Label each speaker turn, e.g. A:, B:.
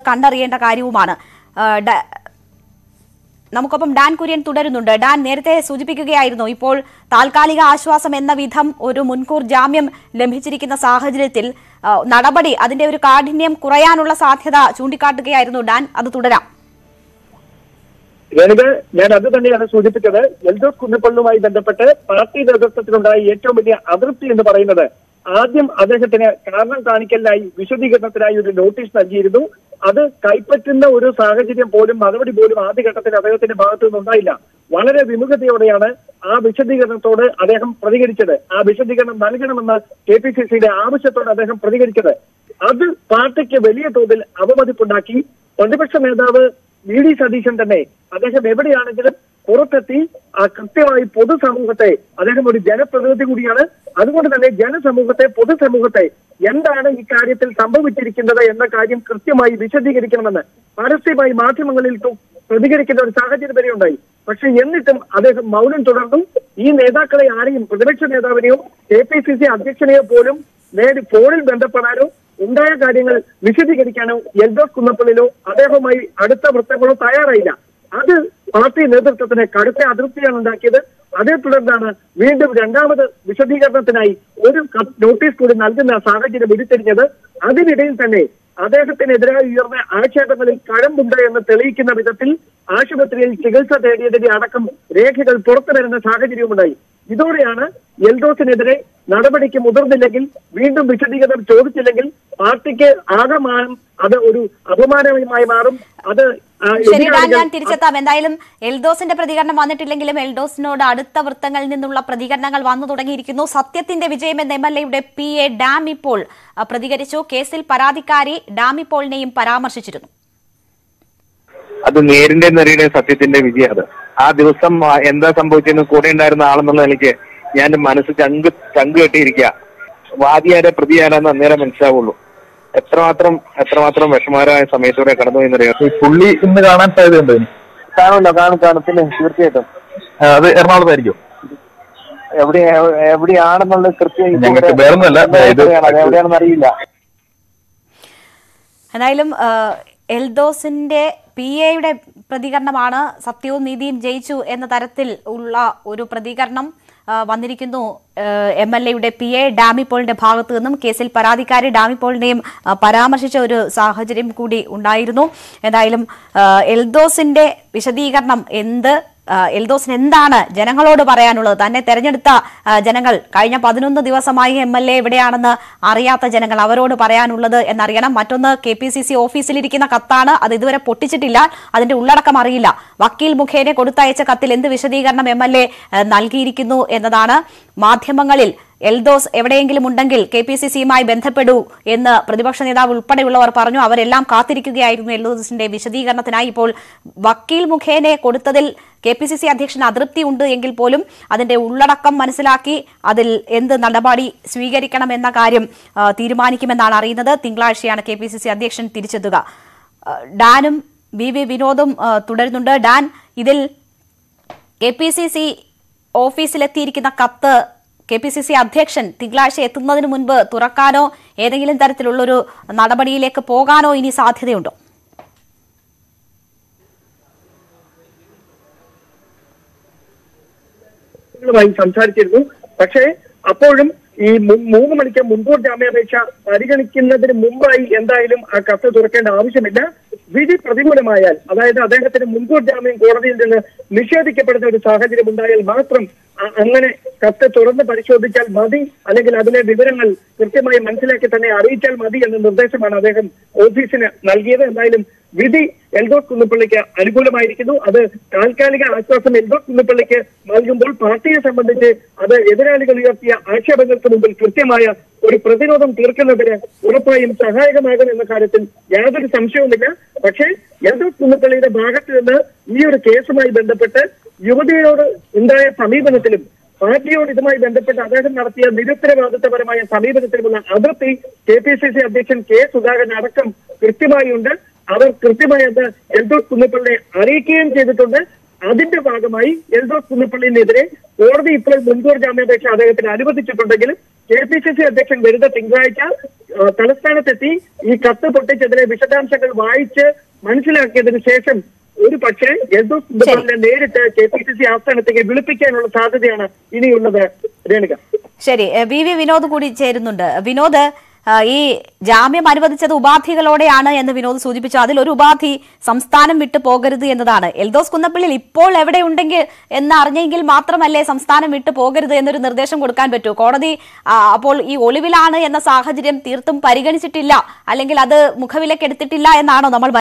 A: കണ്ടറിയേണ്ട കാര്യവുമാണ് ആ, ഡ- നമുക്കൊപ്പം ഡാൻ കുര്യൻ തുടരുന്നുണ്ട് ഡാൻ നേരത്തെ സൂചിപ്പിക്കുകയായിരുന്നു ഇപ്പോൾ താൽക്കാലിക ആശ്വാസം എന്ന വിധം ഒരു മുൻകൂർ ജാമ്യം ലഭിച്ചിരിക്കുന്ന സാഹചര്യത്തിൽ ആ, നടപടി അതിന്റെ ഒരു കാഠിന്യം കുറയാനുള്ള സാധ്യത ചൂണ്ടിക്കാട്ടുകയായിരുന്നു ഡാൻ അത് തുടരാം
B: രേണുക ഞാൻ അത് തന്നെയാണ് സൂചിപ്പിച്ചത് എൽദോസ് കുന്നപ്പള്ളുമായി ബന്ധപ്പെട്ട് പാർട്ടി നേതൃത്വത്തിലുണ്ടായ ഏറ്റവും വലിയ അതൃപ്തി എന്ന് പറയുന്നത് ആദ്യം അദ്ദേഹത്തിന് കാരണം കാണിക്കലിനായി വിശദീകരണത്തിനായി ഒരു നോട്ടീസ് നൽകിയിരുന്നു അത് കൈപ്പറ്റുന്ന ഒരു സാഹചര്യം പോലും മറുപടി പോലും ആദ്യഘട്ടത്തിൽ അദ്ദേഹത്തിന്റെ ഭാഗത്തു നിന്നുണ്ടായില്ല വളരെ വിമുഖതയോടെയാണ് ആ വിശദീകരണത്തോട് അദ്ദേഹം പ്രതികരിച്ചത് ആ വിശദീകരണം നൽകണമെന്ന കെ പി സി സിയുടെ ആവശ്യത്തോട് അദ്ദേഹം പ്രതികരിച്ചത് അത് പാർട്ടിക്ക് വലിയ തോതിൽ അവമതിപ്പുണ്ടാക്കി പ്രതിപക്ഷ നേതാവ് വി ഡി സതീശൻ തന്നെ അദ്ദേഹം എവിടെയാണെങ്കിലും പുറത്തെത്തി ആ കൃത്യമായി പൊതുസമൂഹത്തെ അദ്ദേഹം ഒരു ജനപ്രതിനിധി കൂടിയാണ് അതുകൊണ്ട് തന്നെ ജനസമൂഹത്തെ പൊതുസമൂഹത്തെ എന്താണ് ഈ കാര്യത്തിൽ സംഭവിച്ചിരിക്കുന്നത് എന്ന കാര്യം കൃത്യമായി വിശദീകരിക്കണമെന്ന് പരസ്യമായി മാധ്യമങ്ങളിൽ തു- പ്രതികരിക്കുന്ന ഒരു സാഹചര്യം വരെ ഉണ്ടായി പക്ഷെ എന്നിട്ടും അദ്ദേഹം മൗനം തുടർന്നു ഈ നേതാക്കളെ ആരെയും പ്രതിപക്ഷ നേതാവിനെയോ കെ പി സി സി അധ്യക്ഷനെയോ പോലും നേരി ഫോണിൽ ബന്ധപ്പെടാനോ ഉണ്ടായ കാര്യങ്ങൾ വിശദീകരിക്കാനോ എൽദോസ് കുന്നപ്പള്ളിലോ അദ്ദേഹവുമായി അടുത്ത വൃത്തങ്ങളോ തയ്യാറായില്ല അത് പാർട്ടി നേതൃത്വത്തിന് കടുത്ത അതൃപ്തിയാണ് ഉണ്ടാക്കിയത് അതേ തുടർന്നാണ് വീണ്ടും രണ്ടാമത് വിശദീകരണത്തിനായി ഒരു ക- നോട്ടീസ് കൂടി നൽകുന്ന സാഹചര്യം ഉരുത്തിരിഞ്ഞത് അതിനിടയിൽ തന്നെ അദ്ദേഹത്തിനെതിരായി ഉയർന്ന ആക്ഷേപങ്ങളിൽ കഴമ്പുണ്ട് എന്ന് തെളിയിക്കുന്ന വിധത്തിൽ ആശുപത്രിയിൽ ചികിത്സ തേടിയതിന്റെ അടക്കം രേഖകൾ പുറത്തു വരുന്ന സാഹചര്യവുമുണ്ടായി ഇതോടെയാണ് എൽദോസിനെതിരെ നടപടിക്ക് മുതിർന്നില്ലെങ്കിൽ വീണ്ടും വിശദീകരണം ചോദിച്ചില്ലെങ്കിൽ പാർട്ടിക്ക് ആകമാനം അത് ഒരു അപമാനമായി മാറും അത് ആ,
A: ശരി ഡാൻ
B: എതിരാളികൾ
A: ഞാൻ തിരിച്ചെത്താം എന്തായാലും എൽദോസിന്റെ പ്രതികരണം വന്നിട്ടില്ലെങ്കിലും എൽദോസിനോട് അടുത്ത വൃത്തങ്ങളിൽ നിന്നുള്ള പ്രതികരണങ്ങൾ വന്നു തുടങ്ങിയിരിക്കുന്നു സത്യത്തിന്റെ വിജയം എന്ന എം എൽ എയുടെ പി എ ഡാം ഇപ്പോൾ ആ, പ്രതികരിച്ചു കേസിൽ പരാതിക്കാരി ഡാം ഇപ്പോളിനെയും പരാമർശിച്ചിരുന്നു
C: അത് നേരിന്റെ നെറിയുടെ സത്യത്തിന്റെ വിജയം അത് ആ ദിവസം ആ, എന്താ സംഭവിച്ചെന്ന് കൂടെ ഉണ്ടായിരുന്ന ആളെന്നുള്ള നിലയ്ക്ക് ഞാൻ മനസ്സ് ചങ്ക് ചങ്ക് കെട്ടിയിരിക്കുക വാദിയാരെ പ്രതിയാരാന്ന് അന്നേരം മനസ്സിലാവുള്ളൂ എത്രമാത്രം എത്രമാത്രം വിഷമകരമായ സമയത്തൂടെ കടന്നു എന്നറിയാം
D: ഈ പുള്ളി ഇന്ന് കാണാൻ സാധ്യതയുണ്ടോ ഇനി
C: കാണുമല്ലോ കാണും കാണും പിന്നെ തീർച്ചയായിട്ടും
D: ആ, അത് എറണാകുളത്തായിരിക്കും
C: എവിടെ എവിടെയാണെന്നുള്ളത് കൃത്യം ഇപ്പൊ
D: ഞങ്ങൾക്ക്
C: ഇവിടെ
D: വേറൊന്നുമല്ല, ഇത്
C: അത് എവിടെയാണെന്ന് അറിയില്ല
A: എന്തായാലും ആ, എൽദോസിന്റെ പി എയുടെ പ്രതികരണമാണ് സത്യവും നീതിയും ജയിച്ചു എന്ന തരത്തിൽ ഉള്ള ഒരു പ്രതികരണം ആ, വന്നിരിക്കുന്നു എം എൽ എയുടെ പി എ ഡാമിപ്പോളിന്റെ ഭാഗത്തു നിന്നും കേസിൽ പരാതിക്കാരി ഡാമിപ്പോളിനെയും ആ, പരാമർശിച്ച ഒരു സാഹചര്യം കൂടി ഉണ്ടായിരുന്നു എന്തായാലും ആ, എൽദോസിന്റെ വിശദീകരണം എന്ത് ആ, എൽദോസിന് എന്താണ് ജനങ്ങളോട് പറയാനുള്ളത് തന്നെ തെരഞ്ഞെടുത്ത ആ, ജനങ്ങൾ കഴിഞ്ഞ പതിനൊന്ന് ദിവസമായി എം എൽ എ എവിടെയാണെന്ന് അറിയാത്ത ജനങ്ങൾ അവരോട് പറയാനുള്ളത് എന്നറിയണം മറ്റൊന്ന് കെ പി സി സി ഓഫീസിലിരിക്കുന്ന കത്താണ് അത് ഇതുവരെ പൊട്ടിച്ചിട്ടില്ല അതിന്റെ ഉള്ളടക്കം അറിയില്ല വക്കീൽ മുഖേന കൊടുത്തയച്ച കത്തിൽ എന്ത് വിശദീകരണം എം എൽ എ നൽകിയിരിക്കുന്നു എന്നതാണ് മാധ്യമങ്ങളിൽ എൽദോസ് എവിടെയെങ്കിലും ഉണ്ടെങ്കിൽ കെ പി സി സിയുമായി ബന്ധപ്പെടൂ എന്ന് പ്രതിപക്ഷ നേതാവ് ഉൾപ്പെടെയുള്ളവർ പറഞ്ഞു അവരെല്ലാം കാത്തിരിക്കുകയായിരുന്നു എൽദോസിന്റെ വിശദീകരണത്തിനായി ഇപ്പോൾ വക്കീൽ മുഖേന കൊടുത്തതിൽ കെ പി സി സി അധ്യക്ഷൻ അതൃപ്തി ഉണ്ട് എങ്കിൽ പോലും അതിന്റെ ഉള്ളടക്കം മനസ്സിലാക്കി അതിൽ എന്ത് നടപടി സ്വീകരിക്കണം എന്ന കാര്യം ആ, തീരുമാനിക്കുമെന്നാണ് അറിയുന്നത് തിങ്കളാഴ്ചയാണ് കെ പി സി സി അധ്യക്ഷൻ തിരിച്ചെത്തുക ആ, ഡാനും വി വി വിനോദും ആ, തുടരുന്നുണ്ട് ഡാൻ ഇതിൽ കെ പി സി സി ഓഫീസിലെത്തിയിരിക്കുന്ന കത്ത് കെ പി സി സി അധ്യക്ഷൻ തിങ്കളാഴ്ച എത്തുന്നതിന് മുൻപ് തുറക്കാനോ ഏതെങ്കിലും തരത്തിലുള്ളൊരു നടപടിയിലേക്ക് പോകാനോ ഇനി സാധ്യതയുണ്ടോ
B: ുമായി സംസാരിച്ചിരുന്നു പക്ഷേ അപ്പോഴും ഈ മു- മൂന്ന് മണിക്ക് മുൻകൂർ ജാമ്യാപേക്ഷ പരിഗണിക്കുന്നതിന് മുമ്പായി എന്തായാലും ആ കത്ത് തുറക്കേണ്ട ആവശ്യമില്ല വിധി പ്രതികൂലമായാൽ അതായത് അദ്ദേഹത്തിന് മുൻകൂർ ജാമ്യം കോടതിയിൽ നിന്ന് നിഷേധിക്കപ്പെടുന്ന ഒരു സാഹചര്യം ഉണ്ടായാൽ മാത്രം അ- അങ്ങനെ കത്ത് തുറന്ന് പരിശോധിച്ചാൽ മതി അല്ലെങ്കിൽ അതിലെ വിവരങ്ങൾ കൃത്യമായി മനസ്സിലാക്കി തന്നെ അറിയിച്ചാൽ മതി എന്ന നിർദ്ദേശമാണ് അദ്ദേഹം ഓഫീസിന് നൽകിയത് എന്തായാലും വിധി എൽദോസ് കുന്നപ്പള്ളിക്ക് അനുകൂലമായിരിക്കുന്നു അത് താൽക്കാലിക ആശ്വാസം എൽദോസ് കുന്നപ്പള്ളിക്ക് നൽകുമ്പോൾ പാർട്ടിയെ സംബന്ധിച്ച് അത് എതിരാളികൾ ഉയർത്തിയ ആക്ഷേപങ്ങൾക്ക് മുമ്പിൽ കൃത്യമായ ഒരു പ്രതിരോധം തീർക്കുന്നതിന് ഉറപ്പായും സഹായകമാകും എന്ന കാര്യത്തിൽ യാതൊരു സംശയവുമില്ല പക്ഷേ എൽദോസ് കുന്നപ്പള്ളിയുടെ ഭാഗത്ത് നിന്ന് ഈ ഒരു കേസുമായി ബന്ധപ്പെട്ട് യുവതിയോട് ഉണ്ടായ സമീപനത്തിലും പാർട്ടിയോട് ഇതുമായി ബന്ധപ്പെട്ട് അദ്ദേഹം നടത്തിയ നിരുത്തരവാദിത്തപരമായ സമീപനത്തിലുമുള്ള അതിർത്തി കെ പി സി സി അധ്യക്ഷൻ കെ സുധാകരൻ അടക്കം കൃത്യമായി ഉണ്ട് അവർ കൃത്യമായി അത് എൽദോസ് കുന്നപ്പള്ളിയെ അറിയിക്കുകയും ചെയ്തിട്ടുണ്ട് അതിന്റെ ഭാഗമായി എൽദോസ് കുന്നപ്പള്ളിനെതിരെ കോടതി ഇപ്പോൾ മുൻകൂർ ജാമ്യാപേക്ഷ അദ്ദേഹത്തിന് അനുവദിച്ചിട്ടുണ്ടെങ്കിലും കെ പി സി സി അധ്യക്ഷൻ വരുന്ന തിങ്കളാഴ്ച ആ, തലസ്ഥാനത്തെത്തി ഈ കത്ത് പൊട്ടിച്ചതിലെ വിശദാംശങ്ങൾ വായിച്ച് മനസ്സിലാക്കിയതിനു ശേഷം ഒരു പക്ഷേ എൽദോസ് കുന്നപ്പള്ളിനെ നേരിട്ട് കെ പി സി സി ആസ്ഥാനത്തേക്ക് വിളിപ്പിക്കാനുള്ള സാധ്യതയാണ് ഇനിയുള്ളത് രേണുക
A: ശരി എ, വി വി വിനോദ് കൂടി ചേരുന്നുണ്ട് വിനോദ് ആ, ഈ ജാമ്യം അനുവദിച്ചത് ഉപാധികളോടെയാണ് എന്ന് വിനോദ് സൂചിപ്പിച്ചു അതിലൊരു ഉപാധി സംസ്ഥാനം വിട്ടു പോകരുത് എന്നതാണ് എൽദോസ് കുന്നപ്പള്ളിയിൽ ഇപ്പോൾ എവിടെ ഉണ്ടെങ്കിൽ എന്ന് അറിഞ്ഞെങ്കിൽ മാത്രമല്ലേ സംസ്ഥാനം വിട്ടു പോകരുത് എന്നൊരു നിർദ്ദേശം കൊടുക്കാൻ പറ്റൂ കോടതി ആ, അപ്പോൾ ഈ ഒളിവിലാണ് എന്ന സാഹചര്യം തീർത്തും പരിഗണിച്ചിട്ടില്ല അല്ലെങ്കിൽ അത് മുഖവിലക്കെടുത്തിട്ടില്ല എന്നാണോ നമ്മൾ